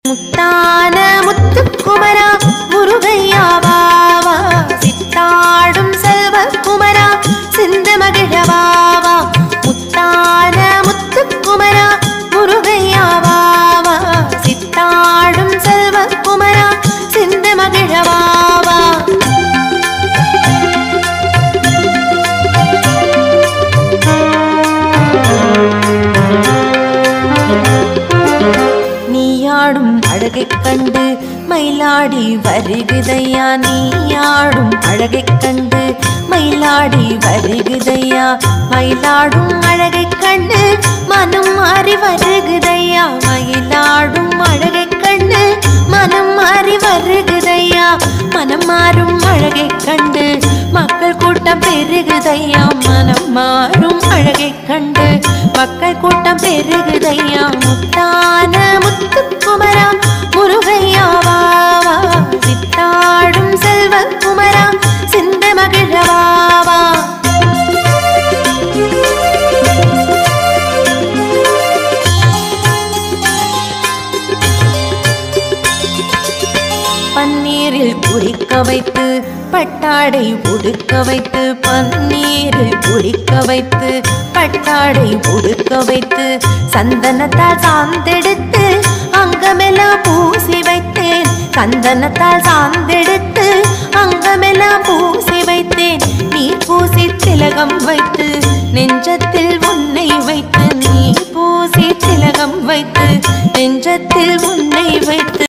முத்தான முத்துக்குமரா முருகையா வாவா சித்தாடும் செல்வ குமரா சிந்து மகிழவாவா முத்தான முத்துக்குமரா முருகையா வாவா சித்தாடும் செல்வ குமரா சிந்து மகிழவாவா நீயாடும் அழகைக் கண்டு மயிலாடி வருகுதையா நீயாடும் அழகைக் கண்டு மயிலாடி வருகுதையா மயிலாடும் அழகைக் கண்டு மனம் மாறி வருகுதையா மயிலாடும் அழகைக் கண்டு மனம் மாறி வருகுதையா மனம் மாறும் அழகைக் கண்டு மக்கள் கூட்டம் பெருகுதையா மனம் மாறும் அழகைக் கண்டு மக்கள் கூட்டம் பெருகுதையா முத்தான முத்துக்குமரா முருகையா வாவா சித்தாடும் செல்வ குமரா சிந்த மகிழவாவா பன்னீரில் குளிக்க வைத்து பட்டாடை உடுக்க வைத்து பன்னீரில் குளிக்க வைத்து பட்டாடை உடுக்க வைத்து சந்தனத்தால் சாந்தெடுத்து அங்கமெல்லாம் பூசி வைத்தேன் சந்தனத்தால் சாந்தெடுத்து அங்கமெல்லாம் பூசி வைத்தேன் நீ பூசி திலகம் வைத்து நெஞ்சத்தில் உன்னை வைத்து நீ பூசி திலகம் வைத்து நெஞ்சத்தில் உன்னை வைத்து